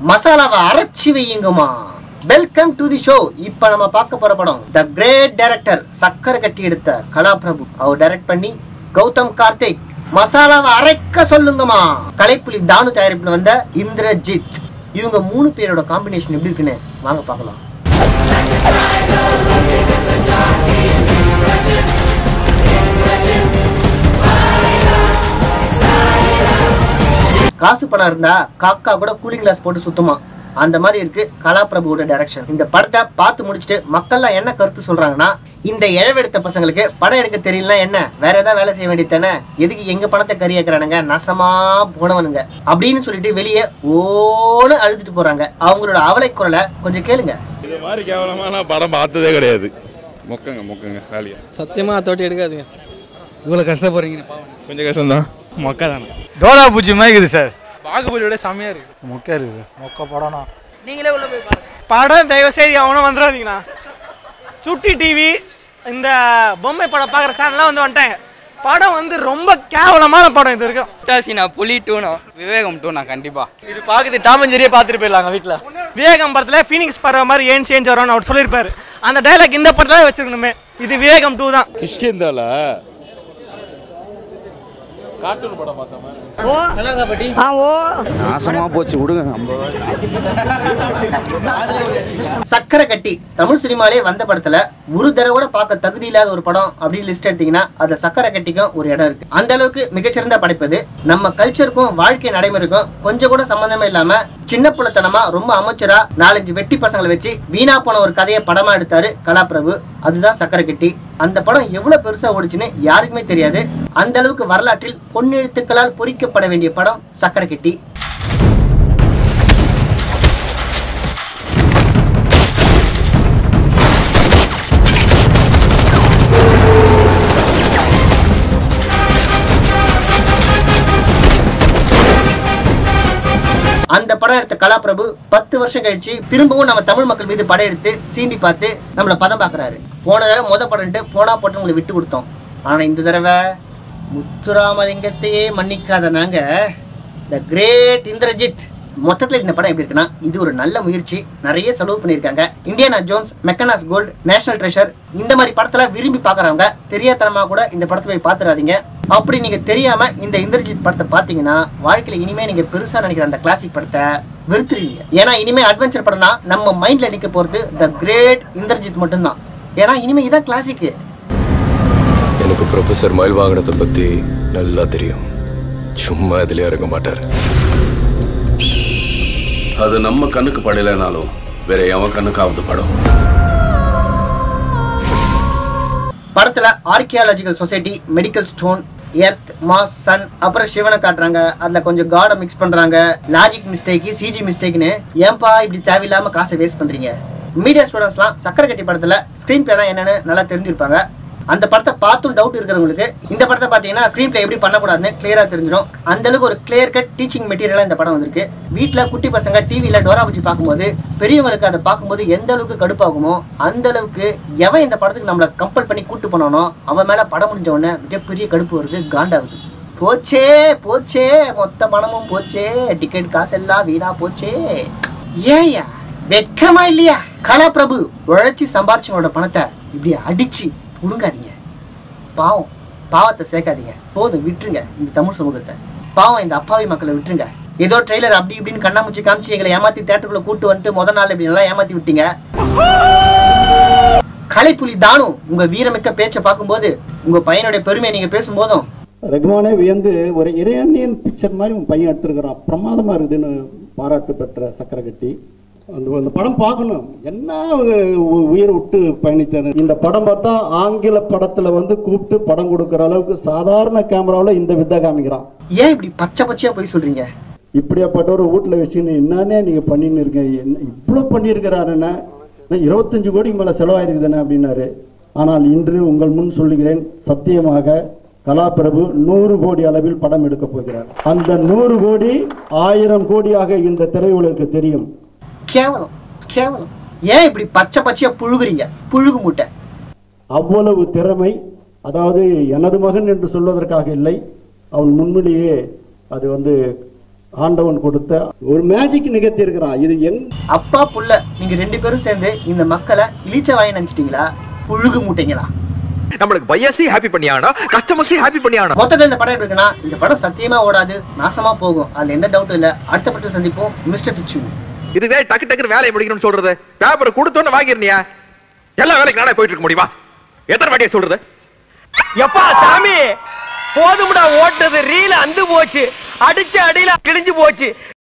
மசாலாவை அரைச்சி வையுங்கம்மா வெல்கம் டு தி ஷோ இப்ப நம்ம பார்க்க போற படம் த கிரேட் டைரக்டர் சக்கரை கட்டி எடுத்த கலா பிரபு அவர் டைரக்ட் பண்ணி கௌதம் கார்த்திக் மசாலாவை அரைக்க சொல்லுங்கம்மா கலைப்புலி தானு தயாரிப்புல வந்த இந்திரஜித் இவங்க மூணு பேரோட காம்பினேஷன் எப்படி இருக்குன்னு வாங்க பார்க்கலாம் காசு பணம் இருந்தா காக்கா கூட கூலிங் கிளாஸ் போட்டு சுத்தமா அந்த மாதிரி இருக்கு கலாபிரபுவோட டைரக்ஷன் இந்த படத்தை பார்த்து முடிச்சுட்டு மக்கள்லாம் என்ன கருத்து சொல்றாங்கன்னா இந்த இழவெடுத்த பசங்களுக்கு படம் எடுக்க தெரியல என்ன வேற ஏதாவது வேலை செய்ய வேண்டியது தானே எதுக்கு எங்க பணத்தை கறியாக்குறானுங்க நசமா போனவனுங்க அப்படின்னு சொல்லிட்டு வெளியே ஓன்னு அழுதுட்டு போறாங்க அவங்களோட அவலை குரலை கொஞ்சம் கேளுங்க இது மாதிரி கேவலமான படம் பார்த்ததே கிடையாது மொக்கங்க மொக்கங்க வேலையா சத்தியமாக அதோட்டி எடுக்காதுங்க இவ்வளோ கஷ்டப்படுறீங்க பாவம் கொஞ்சம் கஷ்டம்தான் மொக்கை தானே டோலா பூச்சி மாதிரி இருக்குது சார் பாகுபலியோட செம்மையாக இருக்குது மொக்கை இருக்குது மொக்க படம்னா நீங்களே உள்ள போய் பாருங்க படம் தயவு செய்து அவனும் வந்துடாதீங்கண்ணா சுட்டி டிவி இந்த பொம்மை படம் பார்க்குற சேனல்லாம் வந்து வந்துட்டாங்க படம் வந்து ரொம்ப கேவலமான படம் இது இருக்கும் முட்டாசினா புலி டூனோ விவேகம் டூனா கண்டிப்பா இது பார்க்குது டாமஞ்சேரியே பார்த்துட்டு போயிடலாங்க வீட்டில் விவேகம் படத்தில் ஃபீனிக்ஸ் பறவை மாதிரி ஏன் சேஞ்ச் வரும்னு அவர் சொல்லியிருப்பாரு அந்த டைலாக் இந்த படத்தில் வச்சிருக்கணுமே இது விவேகம் டூ தான் கிஷ்கிந்தால கார்ட்டூன் படம் பார்த்தோமா நாசமாக போச்சு விடுங்க நம்ம சக்கரை கட்டி தமிழ் சினிமாலே வந்த படத்துல ஒரு தடவை கூட பார்க்க தகுதி இல்லாத ஒரு படம் அப்படின்னு லிஸ்ட் எடுத்தீங்கன்னா அதுல சக்கரை கட்டிக்கும் ஒரு இடம் இருக்கு அந்த அளவுக்கு மிகச்சிறந்த படைப்பது நம்ம கல்ச்சருக்கும் வாழ்க்கை நடைமுறைக்கும் கொஞ்சம் கூட சம்பந்தமே இல்லாம சின்ன புலத்தனமா ரொம்ப அமைச்சரா நாலஞ்சு வெட்டி பசங்களை வச்சு வீணா போன ஒரு கதையை படமா எடுத்தாரு கலாபிரபு அதுதான் சக்கரை கட்டி அந்த படம் எவ்வளவு பெருசா ஓடிச்சுன்னு யாருக்குமே தெரியாது அந்த அளவுக்கு வரலாற்றில் பொன்னெழுத்துக்களால் பொறிக்கப்பட வேண்டிய படம் சக்கரை கட்டி அந்த படம் எடுத்த கலாபிரபு பத்து வருஷம் கழிச்சு திரும்பவும் நம்ம தமிழ் மக்கள் மீது படம் எடுத்து சீண்டி பார்த்து நம்மள பதம் பார்க்கறாரு போன தடவை முத படம்ட்டு போனா போட்டு உங்களை விட்டு கொடுத்தோம் ஆனா இந்த தடவை முத்துராமலிங்கத்தையே மன்னிக்காத நாங்க த கிரேட் இந்திரஜித் மொத்தத்துல இந்த படம் எப்படி இருக்குன்னா இது ஒரு நல்ல முயற்சி நிறைய செலவு பண்ணியிருக்காங்க Indiana Jones Mackenna's gold national treasure இந்த மாதிரி படத்துல விரும்பி பார்க்கறவங்க தெரியாதனமா கூட இந்த படத்தை போய் பார்த்துறாதீங்க அப்படி நீங்க தெரியாம இந்த இந்திரஜித் படத்தை பார்த்தீங்கன்னா வாழ்க்கையில இனிமே நீங்க பெருசா நினைக்கிற அந்த கிளாசிக் படத்தை வெறுத்துருவீங்க ஏன்னா இனிமே அட்வென்ச்சர் படம்னா நம்ம மைண்ட்ல நிக்க போறது த கிரேட் இந்திரஜித் மட்டும்தான் ஏன்னா இனிமே இதான் கிளாசிக் எனக்கு ப்ரொஃபசர் மயில் வாகனத்தை பற்றி நல்லா தெரியும் சும்மா இதுலயே இறங்க மாட்டார் அது நம்ம கண்ணுக்கு படலைனாலும் வேற எவன் கண்ணுக்காவது படம் படத்துல archaeological society medical stone earth mass sun அப்புறம் சிவனை காட்டுறாங்க அதுல கொஞ்சம் காடை மிக்ஸ் பண்றாங்க லாஜிக் மிஸ்டேக் சிஜி மிஸ்டேக்னு ஏன்பா இப்படி தேவையில்லாம காசை வேஸ்ட் பண்றீங்க மீடியா ஸ்டூடெண்ட்ஸ்லாம் சக்கரை கட்டி படத்துல ஸ்கிரீன் பிளேனா என்னன்னு நல்லா தெரிஞ்சிருப்பாங்க அந்த படத்தை பார்த்தும் டவுட் இருக்கிறவங்களுக்கு இந்த படத்தை பார்த்தீங்கன்னா ஸ்க்ரீன் பிளே எப்படி பண்ணக்கூடாதுன்னு கிளியரா தெரிஞ்சிடும் அந்த அளவுக்கு ஒரு கிளியர் கட் டீச்சிங் மெட்டீரியலா இந்த படம் வந்திருக்கு வீட்டில் குட்டி பசங்க டிவியில டோரா வச்சு பார்க்கும்போது பெரியவங்களுக்கு அதை பார்க்கும்போது எந்த அளவுக்கு கடுப்பாகுமோ அந்த அளவுக்கு எவன் இந்த படத்துக்கு நம்மளை கம்பல் பண்ணி கூட்டு போனானோ அவன் மேல படம் முடிஞ்ச உடனே மிகப்பெரிய கடுப்பு வருது காண்டாகுது போச்சே போச்சே மொத்த பணமும் போச்சே டிக்கெட் காசெல்லாம் வீணா போச்சே ஏயா வெட்கமா இல்லையா கலாபிரபு உழைச்சி சம்பாரிச்சவனோட பணத்தை இப்படி அடிச்சு புடுங்காதீங்க பாவம் பாவத்தை சேர்க்காதீங்க போதும் விட்டுருங்க இந்த தமிழ் சமூகத்தை பாவம் இந்த அப்பாவி மக்களை விட்டுருங்க ஏதோ ட்ரெய்லர் அப்படி இப்படின்னு கண்ணாமூச்சி காமிச்சு எங்களை ஏமாத்தி தேட்டருக்குள்ள கூட்டு வந்துட்டு முத நாள் இப்படி நல்லா ஏமாத்தி விட்டீங்க கலைப்புலி தானு உங்க வீரமிக்க பேச்சை பார்க்கும்போது உங்க பையனுடைய பெருமையை நீங்க பேசும்போதும் ரகுமானே வியந்து ஒரு இறையன்னியன் பிக்சர் மாதிரி உன் பையன் எடுத்திருக்கிறான் பிரமாதமாக இருக்குதுன்னு பாராட்டு பெற்ற சக்கரை கட்டி அந்த அந்த படம் பார்க்கணும் என்ன உ- உயிர் விட்டு பயணித்தது இந்த படம் பார்த்தா ஆங்கில படத்தில் வந்து கூப்பிட்டு படம் கொடுக்குற அளவுக்கு சாதாரண கேமராவில் இந்த வித்தை காமிக்கிறான் ஏன் இப்படி பச்சை பச்சையா போய் சொல்றீங்க இப்படியாப்பட்ட ஒரு வீட்டில் வச்சுன்னு என்னன்னே நீங்கள் பண்ணின்னு இருக்கீங்க என்ன இவ்வளோ பண்ணியிருக்கிறாருன்னா நான் இருபத்தஞ்சு கோடிக்கு மேலே செலவாயிருக்குதுண்ணே அப்படின்னாரு ஆனால் இன்று உங்கள் முன் சொல்லுகிறேன் சத்தியமாக கலாபிரபு நூறு கோடி அளவில் படம் எடுக்கப் போகிறார் அந்த நூறு கோடி ஆயிரம் கோடியாக இந்த திரையுலகுக்கு தெரியும் கேவலம் கேவலம் ஏன் இப்படி பச்சை பச்சையா புழுகுறீங்க புழுகு மூட்டை அவ்வளவு திறமை அதாவது எனது மகன் என்று சொல்வதற்காக இல்லை அவன் முன்னிலேயே அது வந்து ஆண்டவன் கொடுத்த ஒரு மேஜிக் நிகழ்த்தி இருக்கிறான் இது எங் அப்பா புள்ள நீங்க ரெண்டு பேரும் சேர்ந்து இந்த மக்களை இழிச்ச வாய் நினைச்சிட்டீங்களா புழுகு மூட்டைங்களா நம்மளுக்கு பையஸையும் ஹாப்பி பண்ணியாகணும் கஸ்டமர்ஸையும் ஹாப்பி பண்ணியாகணும் மொத்தத்தில் இந்த படம் எப்படி இருக்குன்னா இந்த படம் சத்தியமா ஓடாது நாசமா போகும் அதுல எந்த டவுட்டும் இல்ல அடுத்த படத்தில் சந்திப்போம் மிஸ்டர் பிச்சு இதுவே டக்கு டக்குன்னு வேலையை முடிக்கணும்னு சொல்றது பேப்பர் கொடுத்தோன்னு வாங்கிருந்தியா எல்லா வேலைக்கு நானே போயிட்டு இருக்க முடியுமா எத்தனை வாட்டியா சொல்றது எப்பா சாமி போதும்டா ஓட்டுறது ரீல அந்து போச்சு அடிச்ச அடியில கிழிஞ்சு போச்சு